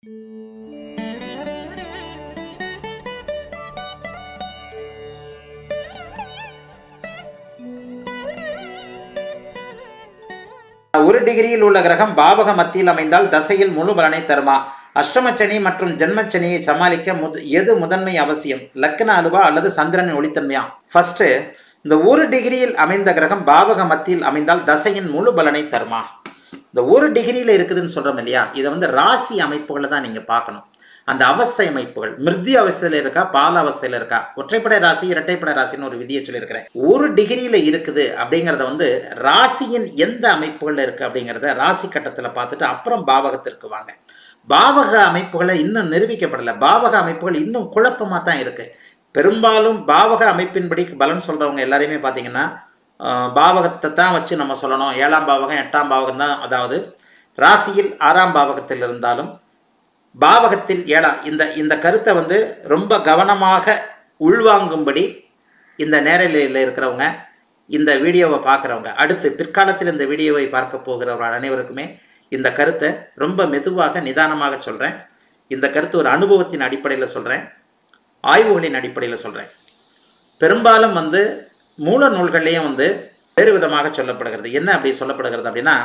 ஒரு டிகிரியில் உள்ள கிரகம் பாவக மத்தியில் அமைந்தால் தசையில் முழு பலனை தருமா அஷ்டமச்சனி மற்றும் ஜென்மச்சனியை சமாளிக்க முத எது முதன்மை அவசியம் லக்கண அலுவா அல்லது சந்திரனின் ஒளித்தன்மையா ஃபர்ஸ்ட் இந்த ஒரு டிகிரியில் அமைந்த கிரகம் பாவக மத்தியில் அமைந்தால் தசையின் முழு பலனை தருமா இந்த ஒரு டிகிரியில் இருக்குதுன்னு சொல்கிறோம் இல்லையா இதை வந்து ராசி அமைப்புகளை தான் நீங்கள் பார்க்கணும் அந்த அவஸ்தை அமைப்புகள் மிருதி அவஸ்தையில் இருக்கா பால அவஸ்தையில் இருக்கா ஒற்றைப்படை ராசி இரட்டைப்படை ராசின்னு ஒரு விதியை சொல்லியிருக்கிறேன் ஒரு டிகிரியில் இருக்குது அப்படிங்கிறத வந்து ராசியின் எந்த அமைப்புகளில் இருக்குது அப்படிங்கிறத ராசி கட்டத்தில் பார்த்துட்டு அப்புறம் பாவகத்திற்கு வாங்க பாவக அமைப்புகளை இன்னும் நிரூபிக்கப்படலை பாவக அமைப்புகள் இன்னும் குழப்பமாக தான் இருக்குது பெரும்பாலும் பாவக அமைப்பின்படி பலன் சொல்கிறவங்க எல்லாரையுமே பார்த்தீங்கன்னா ஆஹ், பாவகத்தை தான் வச்சு நம்ம சொல்லணும் ஏழாம் பாவகம் எட்டாம் பாவகம் தான் அதாவது ராசியில் ஆறாம் பாவகத்தில் இருந்தாலும் பாவகத்தில் ஏழாம் இந்த இந்த கருத்தை வந்து ரொம்ப கவனமாக உள்வாங்கும்படி இந்த நேரலையில் இருக்கிறவங்க இந்த வீடியோவை பார்க்குறவங்க அடுத்து பிற்காலத்தில் இந்த வீடியோவை பார்க்க போகிறவர்கள் அனைவருக்குமே இந்த கருத்தை ரொம்ப மெதுவாக நிதானமாக சொல்கிறேன் இந்த கருத்து ஒரு அனுபவத்தின் அடிப்படையில் சொல்கிறேன் ஆய்வுகளின் அடிப்படையில் சொல்கிறேன் பெரும்பாலும் வந்து மூல நூல்கள்லேயும் வந்து வேறு விதமாக சொல்லப்படுகிறது என்ன அப்படி சொல்லப்படுகிறது அப்படின்னா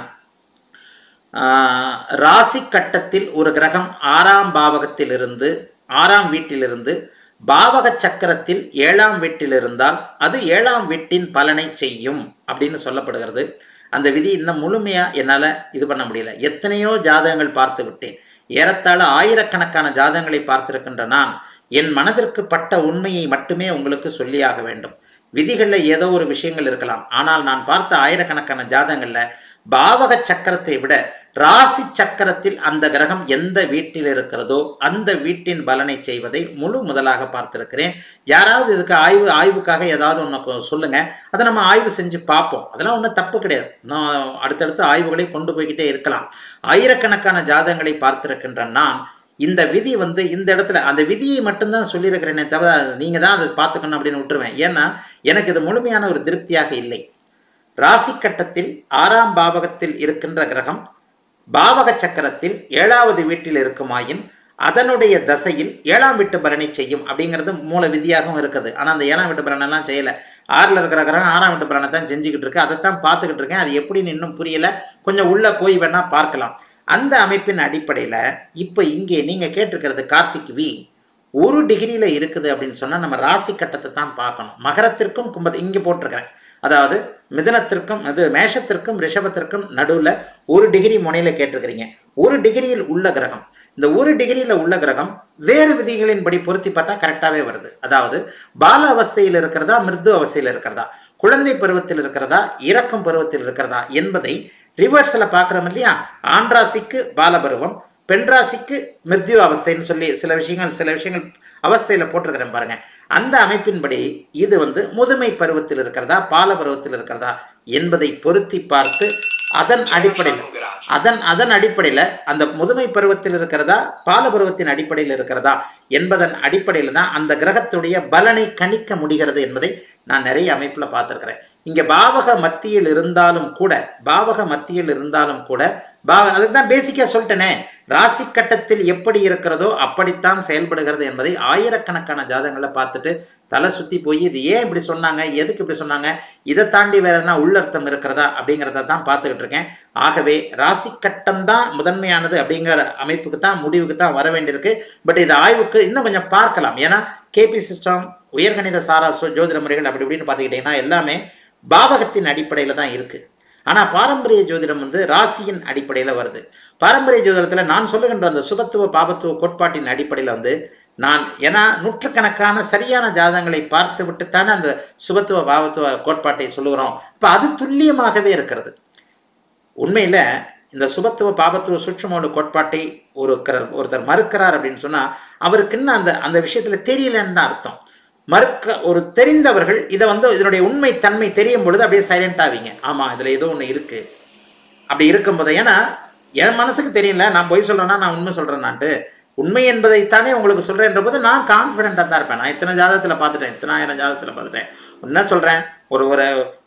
ஆஹ், ராசி கட்டத்தில் ஒரு கிரகம் ஆறாம் பாவகத்திலிருந்து ஆறாம் வீட்டிலிருந்து பாவக சக்கரத்தில் ஏழாம் வீட்டில் இருந்தால் அது ஏழாம் வீட்டின் பலனை செய்யும் அப்படின்னு சொல்லப்படுகிறது அந்த விதி இன்னும் முழுமையாக என்னால் இது பண்ண முடியல எத்தனையோ ஜாதகங்கள் பார்த்து விட்டேன் ஏறத்தாழ ஆயிரக்கணக்கான ஜாதகங்களை பார்த்திருக்கின்ற நான் என் மனதிற்கு பட்ட உண்மையை மட்டுமே உங்களுக்கு சொல்லியாக வேண்டும் விதிகளில் ஏதோ ஒரு விஷயங்கள் இருக்கலாம் ஆனால் நான் பார்த்த ஆயிரக்கணக்கான ஜாதகங்களில் பாவக சக்கரத்தை விட ராசி சக்கரத்தில் அந்த கிரகம் எந்த வீட்டில் இருக்கிறதோ அந்த வீட்டின் பலனை செய்வதை முழு முதலாக பார்த்திருக்கிறேன் யாராவது இதுக்கு ஆய்வு ஆய்வுக்காக ஏதாவது ஒன்று சொல்லுங்க அதை நம்ம ஆய்வு செஞ்சு பார்ப்போம் அதெல்லாம் ஒன்றும் தப்பு கிடையாது நான் அடுத்தடுத்து ஆய்வுகளை கொண்டு போய்கிட்டே இருக்கலாம் ஆயிரக்கணக்கான ஜாதகங்களை பார்த்திருக்கின்ற நான் இந்த விதி வந்து இந்த இடத்துல அந்த விதியை மட்டும்தான் சொல்லியிருக்கிறேனே தவிர நீங்கள் தான் அதை பார்த்துக்கணும் அப்படின்னு விட்டுருவேன் ஏன்னா எனக்கு இது முழுமையான ஒரு திருப்தியாக இல்லை ராசி கட்டத்தில் ஆறாம் பாவகத்தில் இருக்கின்ற கிரகம் பாவக சக்கரத்தில் ஏழாவது வீட்டில் இருக்குமாயின் அதனுடைய தசையில் ஏழாம் வீட்டு பலனை செய்யும் அப்படிங்கிறது மூல விதியாகவும் இருக்குது ஆனால் அந்த ஏழாம் வீட்டு பலனெல்லாம் செய்யலை ஆறில் இருக்கிற கிரகம் ஆறாம் வீட்டு பலனை தான் செஞ்சுக்கிட்டு இருக்கு அதைத்தான் பார்த்துக்கிட்டு இருக்கேன் அது எப்படின்னு இன்னும் புரியல கொஞ்சம் உள்ளே போய் வேணால் பார்க்கலாம் அந்த அமைப்பின் அடிப்படையில் இப்போ இங்கே நீங்கள் கேட்டிருக்கிறது கார்த்திக் வி ஒரு டிகிரியில் இருக்குது அப்படின்னு சொன்னால் நம்ம ராசி கட்டத்தை தான் பார்க்கணும் மகரத்திற்கும் கும்பத்தை இங்கே போட்டிருக்கிறேன் அதாவது மிதனத்திற்கும் அது மேஷத்திற்கும் ரிஷபத்திற்கும் நடுவில் ஒரு டிகிரி முனையில் கேட்டிருக்கிறீங்க ஒரு டிகிரியில் உள்ள கிரகம் இந்த ஒரு டிகிரியில் உள்ள கிரகம் வேறு விதிகளின்படி பொருத்தி பார்த்தா கரெக்டாகவே வருது அதாவது பால அவஸ்தையில் இருக்கிறதா மிருது அவஸ்தையில் இருக்கிறதா குழந்தை பருவத்தில் இருக்கிறதா இறக்கும் பருவத்தில் இருக்கிறதா என்பதை ரிவர்ஸில் பார்க்குறோம் இல்லையா ஆண் ராசிக்கு பாலபருவம் பெண் ராசிக்கு மிருத்யு அவஸ்தைன்னு சொல்லி சில விஷயங்கள் சில விஷயங்கள் அவஸ்தையில் போட்டிருக்கிறேன் பாருங்க அந்த அமைப்பின்படி இது வந்து முதுமை பருவத்தில் இருக்கிறதா பால பருவத்தில் இருக்கிறதா என்பதை பொருத்தி பார்த்து அதன் அடிப்படையில் அதன் அதன் அடிப்படையில் அந்த முதுமை பருவத்தில் இருக்கிறதா பால பருவத்தின் அடிப்படையில் இருக்கிறதா என்பதன் அடிப்படையில் தான் அந்த கிரகத்துடைய பலனை கணிக்க முடிகிறது என்பதை நான் நிறைய அமைப்பில் பார்த்துருக்கிறேன் இங்கே பாவக மத்தியில் இருந்தாலும் கூட பாவக மத்தியில் இருந்தாலும் கூட பாவ அதுக்கு தான் பேசிக்காக சொல்லிட்டேனே ராசி கட்டத்தில் எப்படி இருக்கிறதோ அப்படித்தான் செயல்படுகிறது என்பதை ஆயிரக்கணக்கான ஜாதகங்களை பார்த்துட்டு தலை சுற்றி போய் இது ஏன் இப்படி சொன்னாங்க எதுக்கு இப்படி சொன்னாங்க இதை தாண்டி வேற எதனா உள்ளர்த்தம் இருக்கிறதா அப்படிங்கிறத தான் பார்த்துக்கிட்டு இருக்கேன் ஆகவே ராசி கட்டம் தான் முதன்மையானது அப்படிங்கிற அமைப்புக்கு தான் முடிவுக்கு தான் வர வேண்டியிருக்கு பட் இது ஆய்வுக்கு இன்னும் கொஞ்சம் பார்க்கலாம் ஏன்னா கேபி சிஸ்டம் உயர்கணித சாரா சோ- ஜோதிட முறைகள் அப்படி இப்படின்னு பார்த்துக்கிட்டிங்கன்னா எல்லாமே பாவகத்தின் அடிப்படையில் தான் இருக்குது ஆனால் பாரம்பரிய ஜோதிடம் வந்து ராசியின் அடிப்படையில் வருது பாரம்பரிய ஜோதிடத்தில் நான் சொல்லுகின்ற அந்த சுபத்துவ பாபத்துவ கோட்பாட்டின் அடிப்படையில் வந்து நான் ஏன்னா நூற்றுக்கணக்கான சரியான ஜாதகங்களை பார்த்து விட்டுத்தானே அந்த சுபத்துவ பாவத்துவ கோட்பாட்டை சொல்லுகிறோம் இப்போ அது துல்லியமாகவே இருக்கிறது உண்மையில் இந்த சுபத்துவ பாபத்துவ சுற்றுமோடு கோட்பாட்டை ஒரு கர- ஒருத்தர் மறுக்கிறார் அப்படின்னு சொன்னால் அவருக்கு இன்னும் அந்த அந்த விஷயத்தில் தெரியலன்னு தான் அர்த்தம் மறுக்க ஒரு தெரிந்தவர்கள் இதை வந்து இதனுடைய உண்மை தன்மை தெரியும் பொழுது அப்படியே சைலண்ட் ஆவீங்க ஆமாம் இதில் ஏதோ ஒன்று இருக்குது அப்படி இருக்கும்போது ஏன்னா என் மனசுக்கு தெரியல நான் பொய் சொல்கிறேன்னா நான் உண்மை சொல்கிறேன்னான்ட்டு உண்மை என்பதைத்தானே உங்களுக்கு சொல்கிறேன்ற போது நான் கான்ஃபிடென்ட்டாக தான் இருப்பேன் நான் இத்தனை ஜாதகத்தில் பார்த்துட்டேன் இத்தனாயிரம் ஜாதகத்தில் பார்த்துட்டேன் என்ன சொல்கிறேன் ஒரு ஒரு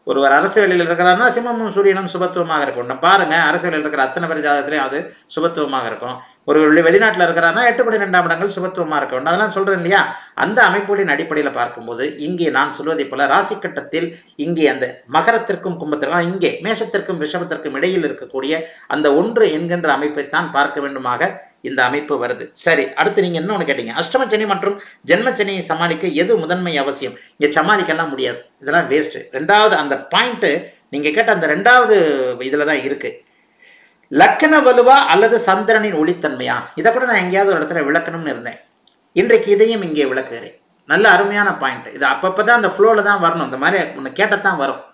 ஒருவர் அரசு வேலையில் இருக்கிறாருன்னா சிம்மமும் சூரியனும் சுபத்துவமாக இருக்கும் பாருங்க அரசு வேலையில் இருக்கிற அத்தனை பேர் ஜாதகத்திலையும் அது சுபத்துவமாக இருக்கும் ஒரு வெளிநாட்டில் இருக்கிறாருன்னா எட்டு படி ரெண்டாம் இடங்கள் சுபத்துவமாக இருக்க வேண்டும் அதெல்லாம் சொல்றேன் இல்லையா அந்த அமைப்புகளின் அடிப்படையில் பார்க்கும்போது இங்கே நான் சொல்வதை போல ராசி கட்டத்தில் இங்கே அந்த மகரத்திற்கும் கும்பத்திற்கும் இங்கே மேஷத்திற்கும் ரிஷபத்திற்கும் இடையில் இருக்கக்கூடிய அந்த ஒன்று என்கின்ற அமைப்பை தான் பார்க்க வேண்டுமாக இந்த அமைப்பு வருது சரி அடுத்து நீங்க என்ன ஒன்று கேட்டீங்க அஷ்டமச்சனி மற்றும் ஜென்மச்சனியை சமாளிக்க எது முதன்மை அவசியம் இங்கே சமாளிக்கலாம் முடியாது இதெல்லாம் வேஸ்ட் ரெண்டாவது அந்த பாயிண்ட்டு நீங்க கேட்ட அந்த ரெண்டாவது இதில் தான் இருக்கு லக்கண வலுவா அல்லது சந்திரனின் ஒளித்தன்மையா இதை கூட நான் எங்கேயாவது ஒரு இடத்துல விளக்கணும்னு இருந்தேன் இன்றைக்கு இதையும் இங்கே விளக்குகிறேன் நல்ல அருமையான பாயிண்ட் இது அப்பப்போ தான் அந்த ஃப்ளோவில் தான் வரணும் இந்த மாதிரி ஒன்று கேட்டத்தான் வரும்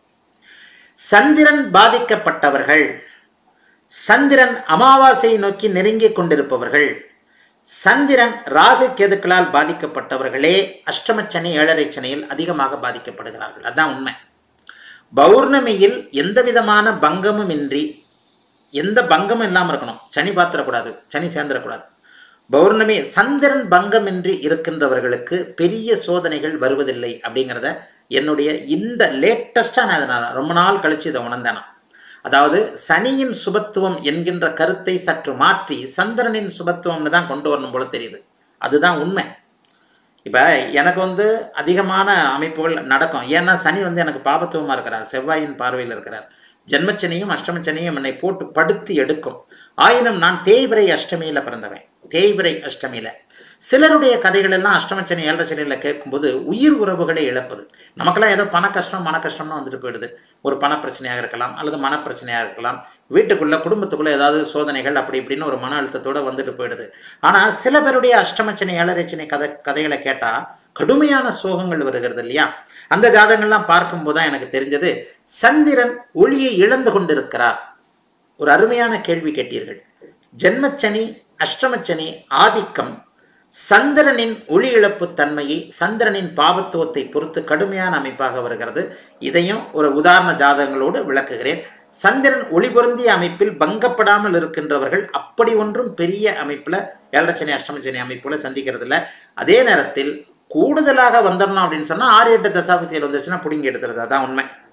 சந்திரன் பாதிக்கப்பட்டவர்கள் சந்திரன் அமாவாசையை நோக்கி நெருங்கிக் கொண்டிருப்பவர்கள் சந்திரன் ராகு கேதுக்களால் பாதிக்கப்பட்டவர்களே அஷ்டமச்சனி ஏழரை சனியில் அதிகமாக பாதிக்கப்படுகிறார்கள் அதான் உண்மை பௌர்ணமியில் எந்த விதமான பங்கமும் இன்றி எந்த பங்கமும் இல்லாமல் இருக்கணும் சனி பாத்திரக்கூடாது சனி சேர்ந்துடக்கூடாது பௌர்ணமி சந்திரன் பங்கமின்றி இருக்கின்றவர்களுக்கு பெரிய சோதனைகள் வருவதில்லை அப்படிங்கிறத என்னுடைய இந்த லேட்டஸ்டாக நான் இதை நான் ரொம்ப நாள் கழித்து இதை உணர்ந்தேன் அதாவது சனியின் சுபத்துவம் என்கின்ற கருத்தை சற்று மாற்றி சந்திரனின் சுபத்துவம்னு தான் கொண்டு வரணும் போல தெரியுது அதுதான் உண்மை இப்போ எனக்கு வந்து அதிகமான அமைப்புகள் நடக்கும் ஏன்னா சனி வந்து எனக்கு பாபத்துவமாக இருக்கிறார் செவ்வாயின் பார்வையில் இருக்கிறார் ஜென்மச்சனியும் அஷ்டமச்சனியும் என்னை போட்டு படுத்தி எடுக்கும் ஆயினும் நான் தேய்பிரை அஷ்டமியில் பிறந்தவன் தேய்பிரை அஷ்டமியில் சிலருடைய கதைகள் எல்லாம் அஷ்டமச்சனி ஏழரை சனியில் கேட்கும்போது உயிர் உறவுகளை இழப்பது நமக்கெல்லாம் ஏதோ பண கஷ்டம் மன கஷ்டம்னு வந்துட்டு போயிடுது ஒரு பண பிரச்சனையாக இருக்கலாம் அல்லது மனப்பிரச்சனையாக இருக்கலாம் வீட்டுக்குள்ளே குடும்பத்துக்குள்ளே ஏதாவது சோதனைகள் அப்படி இப்படின்னு ஒரு மன அழுத்தத்தோடு வந்துட்டு போயிடுது ஆனால் சில பேருடைய அஷ்டமச்சனி ஏழரைச்சனை கதை கதைகளை கேட்டால் கடுமையான சோகங்கள் வருகிறது இல்லையா அந்த ஜாதகங்கள்லாம் பார்க்கும்போது தான் எனக்கு தெரிஞ்சது சந்திரன் ஒளியை இழந்து கொண்டிருக்கிறார் ஒரு அருமையான கேள்வி கேட்டீர்கள் ஜென்மச்சனி அஷ்டமச்சனி ஆதிக்கம் சந்திரனின் ஒளி இழப்பு தன்மையை சந்திரனின் பாவத்துவத்தை பொறுத்து கடுமையான அமைப்பாக வருகிறது இதையும் ஒரு உதாரண ஜாதகங்களோடு விளக்குகிறேன் சந்திரன் ஒளி பொருந்திய அமைப்பில் பங்கப்படாமல் இருக்கின்றவர்கள் அப்படி ஒன்றும் பெரிய அமைப்பில் ஏழரச்சனி அஷ்டமச்சனி அமைப்புல சந்திக்கிறது இல்லை அதே நேரத்தில் கூடுதலாக வந்துடணும் அப்படின்னு சொன்னால் ஆறு எட்டு தசாபத்தியில் வந்துச்சுன்னா பிடுங்கி எடுத்துறது அதான் உண்மை